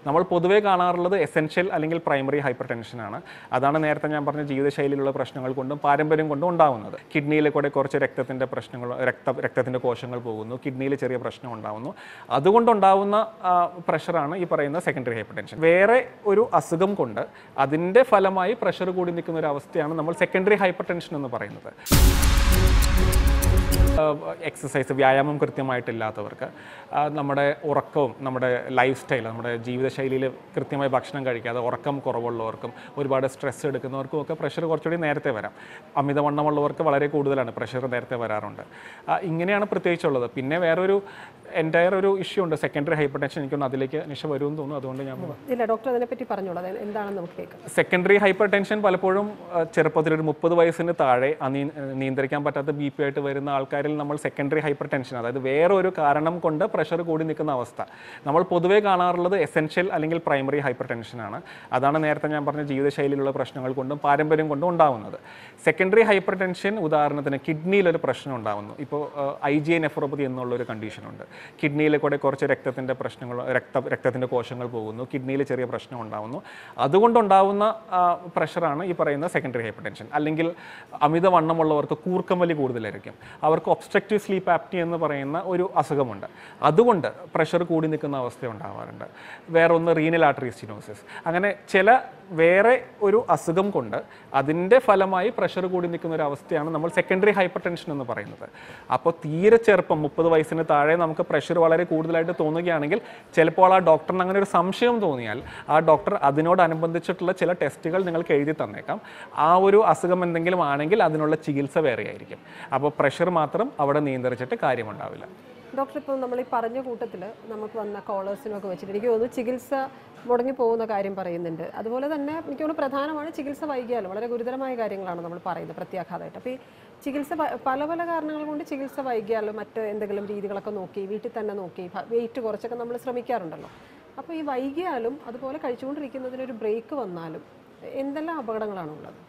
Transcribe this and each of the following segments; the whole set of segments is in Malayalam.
നമ്മൾ പൊതുവേ കാണാറുള്ളത് എസെൻഷ്യൽ അല്ലെങ്കിൽ പ്രൈമറി ഹൈപ്പർ ടെൻഷനാണ് അതാണ് നേരത്തെ ഞാൻ പറഞ്ഞ ജീവിതശൈലിയിലുള്ള പ്രശ്നങ്ങൾ കൊണ്ടും പാരമ്പര്യം കൊണ്ടും ഉണ്ടാവുന്നത് കിഡ്നിയിൽ കൂടെ കുറച്ച് രക്തത്തിൻ്റെ പ്രശ്നങ്ങൾ രക്ത രക്തത്തിൻ്റെ കോശങ്ങൾ പോകുന്നു കിഡ്നിയിൽ ചെറിയ പ്രശ്നം ഉണ്ടാവുന്നു അതുകൊണ്ടുണ്ടാവുന്ന ആ, പ്രഷറാണ് ഈ പറയുന്ന സെക്കൻഡറി ഹൈപ്പർ ടെൻഷൻ വേറെ ഒരു അസുഖം കൊണ്ട് അതിൻ്റെ ഫലമായി പ്രഷർ കൂടി നിൽക്കുന്ന ഒരു അവസ്ഥയാണ് നമ്മൾ സെക്കൻഡറി ഹൈപ്പർ ടെൻഷൻ എന്ന് പറയുന്നത് എക്സസൈസ് വ്യായാമം കൃത്യമായിട്ടില്ലാത്തവർക്ക് ആ, നമ്മുടെ ഉറക്കവും നമ്മുടെ ലൈഫ് സ്റ്റൈൽ നമ്മുടെ ജീവിതശൈലിയിൽ കൃത്യമായി ഭക്ഷണം കഴിക്കാതെ ഉറക്കം കുറവുള്ളവർക്കും ഒരുപാട് സ്ട്രെസ് എടുക്കുന്നവർക്കും ഒക്കെ പ്രഷർ കുറച്ചുകൂടി നേരത്തെ വരാം അമിതവണ്ണമുള്ളവർക്ക് വളരെ കൂടുതലാണ് പ്രഷർ നേരത്തെ വരാറുണ്ട് ആ, ഇങ്ങനെയാണ് പ്രത്യേകിച്ചുള്ളത് പിന്നെ വേറൊരു എൻറ്റയർ ഒരു ഇഷ്യൂ ഉണ്ട് സെക്കൻഡറി ഹൈപ്പർ ടെൻഷൻ എനിക്കൊന്ന് അതിലേക്ക് നിശ വരുമെന്ന് തോന്നുന്നു അതുകൊണ്ട് ഞാൻ ഇല്ല ഡോക്ടർ അതിനെപ്പറ്റി പറഞ്ഞോളൂ അത് എന്താണെന്ന് നമുക്ക് കേൾക്കാം സെക്കൻഡറി ഹൈപ്പർ ടെൻഷൻ പലപ്പോഴും ആ, ചെറുപ്പത്തിൽ ഒരു മുപ്പത് വയസ്സിന് താഴെ അനീ നിയന്ത്രിക്കാൻ പറ്റാത്ത ബി പി ആയിട്ട് വരുന്ന ആൾക്കാരിൽ നമ്മൾ സെക്കൻഡറി ഹൈപ്പർ ടെൻഷൻ അതായത് വേറെ ഒരു കാരണം കൊണ്ട് പ്രഷർ കൂടി നിൽക്കുന്ന അവസ്ഥ നമ്മൾ പൊതുവേ കാണാറുള്ളത് എസെൻഷ്യൽ അല്ലെങ്കിൽ പ്രൈമറി ഹൈപ്പർ ടെൻഷനാണ് അതാണ് നേരത്തെ ഞാൻ പറഞ്ഞ ജീവിതശൈലിയിലുള്ള പ്രശ്നങ്ങൾ കൊണ്ടും പാരമ്പര്യം കൊണ്ടും ഉണ്ടാവുന്നത് സെക്കൻഡറി ഹൈപ്പർ ടെൻഷൻ ഉദാഹരണത്തിന് കിഡ്നിയിലൊരു പ്രശ്നം ഉണ്ടാവുന്നു ഇപ്പോൾ ഐ ജി നെഫ്രോപ്പതി എന്നുള്ള ഒരു കണ്ടീഷനുണ്ട് കിഡ്നിയിൽ കൂടെ കുറച്ച് രക്തത്തിൻ്റെ പ്രശ്നങ്ങൾ രക്ത രക്തത്തിൻ്റെ കോശങ്ങൾ പോകുന്നു കിഡ്നിയിൽ ചെറിയ പ്രശ്നം ഉണ്ടാവുന്നു അതുകൊണ്ടുണ്ടാവുന്ന ആ, പ്രഷറാണ് ഈ പറയുന്ന സെക്കൻഡറി ഹൈപ്പർ ടെൻഷൻ അല്ലെങ്കിൽ അമിതവണ്ണമുള്ളവർക്ക് കൂർക്കം വലി കൂടുതലായിരിക്കും അവർക്ക് ഒബ്സ്ട്രക്റ്റീവ് സ്ലീപ്പ് ആപ്റ്റി എന്ന് പറയുന്ന ഒരു അസുഖമുണ്ട് അതുകൊണ്ട് പ്രഷർ കൂടി നിൽക്കുന്ന അവസ്ഥ ഉണ്ടാവാറുണ്ട് വേറെ ഒന്ന് റീനൽ ആർട്ടറി സ്റ്റിനോസിസ് അങ്ങനെ ചില വേറെ ഒരു അസുഖം കൊണ്ട് അതിൻ്റെ ഫലമായി പ്രഷർ കൂടി നിൽക്കുന്ന ഒരു അവസ്ഥയാണ് നമ്മൾ സെക്കൻഡറി ഹൈപ്പർ ടെൻഷൻ എന്ന് പറയുന്നത് അപ്പോൾ തീരെ ചെറുപ്പം മുപ്പത് വയസ്സിന് താഴെ നമുക്ക് പ്രഷർ വളരെ കൂടുതലായിട്ട് തോന്നുകയാണെങ്കിൽ ചിലപ്പോൾ ആ ഡോക്ടറിന് അങ്ങനെ ഒരു സംശയം തോന്നിയാൽ ആ ഡോക്ടർ അതിനോടനുബന്ധിച്ചിട്ടുള്ള ചില ടെസ്റ്റുകൾ നിങ്ങൾക്ക് എഴുതി തന്നേക്കാം ആ ഒരു അസുഖം എന്തെങ്കിലും ആണെങ്കിൽ അതിനുള്ള ചികിത്സ വേറെ ആയിരിക്കും അപ്പോൾ പ്രഷർ മാത്രം അവിടെ നിയന്ത്രിച്ചിട്ട് കാര്യമുണ്ടാവില്ല ഡോക്ടർ ഇപ്പോൾ നമ്മൾ ഈ പറഞ്ഞ കൂട്ടത്തിൽ നമുക്ക് വന്ന കോളേഴ്സിനൊക്കെ വെച്ചിട്ട് എനിക്ക് തോന്നുന്നു ചികിത്സ മുടങ്ങി പോകുന്ന കാര്യം പറയുന്നുണ്ട് അതുപോലെ തന്നെ എനിക്ക് തോന്നുന്നു പ്രധാനമാണ് ചികിത്സ വൈകിയാലും വളരെ ഗുരുതരമായ കാര്യങ്ങളാണ് നമ്മൾ പറയുന്നത് പ്രത്യാഘാതമായിട്ട് അപ്പോൾ ഈ ചികിത്സ വ- പല പല കാരണങ്ങൾ കൊണ്ട് ചികിത്സ വൈകിയാലും മറ്റ് എന്തെങ്കിലും രീതികളൊക്കെ നോക്കി വീട്ടിൽ തന്നെ നോക്കി വെയിറ്റ് കുറച്ചൊക്കെ നമ്മൾ ശ്രമിക്കാറുണ്ടല്ലോ അപ്പോൾ ഈ വൈകിയാലും അതുപോലെ കഴിച്ചുകൊണ്ടിരിക്കുന്നതിനൊരു ബ്രേക്ക് വന്നാലും എന്തെല്ലാം അപകടങ്ങളാണ് ഉള്ളത്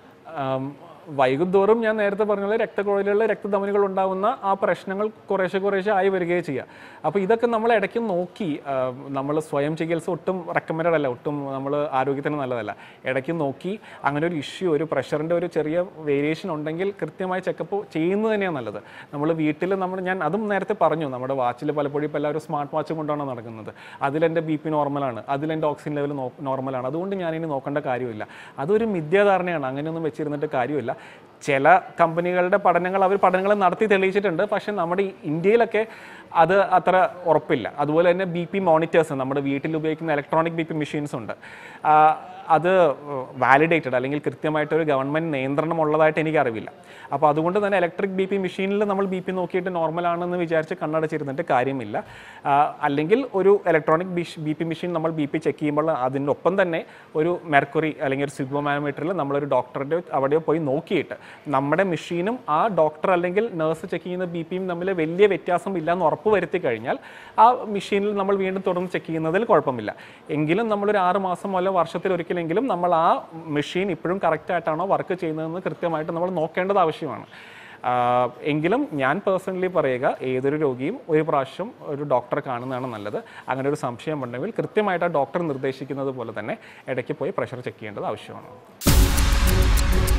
ആം, വൈകുന്തോറും ഞാൻ നേരത്തെ പറഞ്ഞ പോലെ രക്തക്കുഴലിലുള്ള രക്തധമനികൾ ഉണ്ടാകുന്ന ആ പ്രശ്നങ്ങൾ കുറേശ്ശെ കുറേശ്ശെ ആയി വരികയും ചെയ്യുക അപ്പോൾ ഇതൊക്കെ നമ്മൾ ഇടയ്ക്ക് നോക്കി നമ്മൾ സ്വയം ചികിത്സ ഒട്ടും റെക്കമെൻഡഡ് അല്ല ഒട്ടും നമ്മൾ ആരോഗ്യത്തിന് നല്ലതല്ല ഇടയ്ക്ക് നോക്കി അങ്ങനെ ഒരു ഇഷ്യൂ ഒരു പ്രഷറിൻ്റെ ഒരു ചെറിയ വേരിയേഷൻ ഉണ്ടെങ്കിൽ കൃത്യമായി ചെക്കപ്പ് ചെയ്യുന്നത് തന്നെയാണ് നല്ലത് നമ്മൾ വീട്ടിൽ നമ്മൾ ഞാൻ അതും നേരത്തെ പറഞ്ഞു നമ്മുടെ വാച്ചിൽ പലപ്പോഴും ഇപ്പോൾ എല്ലാവരും സ്മാർട്ട് വാച്ച് കൊണ്ടാണ് നടക്കുന്നത് അതിലെൻ്റെ ബി പി നോർമലാണ് അതിലെൻ്റെ ഓക്സിജൻ ലെവൽ നോർമലാണ് അതുകൊണ്ട് ഞാനിനി നോക്കേണ്ട കാര്യമില്ല അതൊരു മിഥ്യാധാരണയാണ് അങ്ങനെയൊന്നും വെച്ചിരുന്നിട്ട് കാര്യമില്ല ചില കമ്പനികളുടെ പഠനങ്ങൾ അവർ പഠനങ്ങൾ നടത്തി തെളിയിച്ചിട്ടുണ്ട് പക്ഷേ നമ്മുടെ ഈ ഇന്ത്യയിലൊക്കെ അത് അത്ര ഉറപ്പില്ല അതുപോലെ തന്നെ ബി പി മോണിറ്റേഴ്സ് നമ്മുടെ വീട്ടിൽ ഉപയോഗിക്കുന്ന ഇലക്ട്രോണിക് ബി പി മെഷീൻസ് ഉണ്ട് ആ, അത് വാലിഡേറ്റഡ് അല്ലെങ്കിൽ കൃത്യമായിട്ട് ഒരു ഗവൺമെൻറ് നിയന്ത്രണം ഉള്ളതായിട്ട് എനിക്ക് അറിവില്ല അപ്പോൾ അതുകൊണ്ട് തന്നെ ഇലക്ട്രിക് ബി പി മെഷീനിൽ നമ്മൾ ബി പി നോക്കിയിട്ട് നോർമൽ ആണെന്ന് വിചാരിച്ച് കണ്ണടച്ചിരുന്നിട്ട് കാര്യമില്ല ആ, അല്ലെങ്കിൽ ഒരു ഇലക്ട്രോണിക് ബി പി മെഷീൻ നമ്മൾ ബി പി ചെക്ക് ചെയ്യുമ്പോൾ അതിൻ്റെ ഒപ്പം തന്നെ ഒരു മെർക്കുറി അല്ലെങ്കിൽ ഒരു സിഗ്മോമാനോമീറ്ററിൽ നമ്മളൊരു ഡോക്ടറുടെ അവിടെയോ പോയി നോക്കിയിട്ട് നമ്മുടെ മെഷീനും ആ ഡോക്ടർ അല്ലെങ്കിൽ നേഴ്സ് ചെക്ക് ചെയ്യുന്ന ബി പിയും തമ്മിൽ വലിയ വ്യത്യാസം ഇല്ല എന്ന് ഉറപ്പ് വരുത്തി കഴിഞ്ഞാൽ ആ മെഷീനിൽ നമ്മൾ വീണ്ടും തുടർന്ന് ചെക്ക് ചെയ്യുന്നതിൽ കുഴപ്പമില്ല എങ്കിലും നമ്മളൊരു ആറ് മാസം അല്ല വർഷത്തിൽ ഒരിക്കലെങ്കിലും നമ്മൾ ആ മെഷീൻ ഇപ്പോഴും കറക്റ്റ് ആയിട്ടാണോ വർക്ക് ചെയ്യുന്നതെന്ന് കൃത്യമായിട്ട് നമ്മൾ നോക്കേണ്ടത് ആവശ്യമാണ് ആഹ് എങ്കിലും ഞാൻ പേഴ്സണലി പറയുക ഏതൊരു രോഗിയും ഒരു പ്രാവശ്യം ഒരു ഡോക്ടറെ കാണുന്നതാണ് നല്ലത് അങ്ങനെ ഒരു സംശയം ഉണ്ടെങ്കിൽ കൃത്യമായിട്ട് ആ ഡോക്ടർ നിർദ്ദേശിക്കുന്നത് പോലെ തന്നെ ഇടയ്ക്ക് പോയി പ്രഷർ ചെക്ക് ചെയ്യേണ്ടത് ആവശ്യമാണ്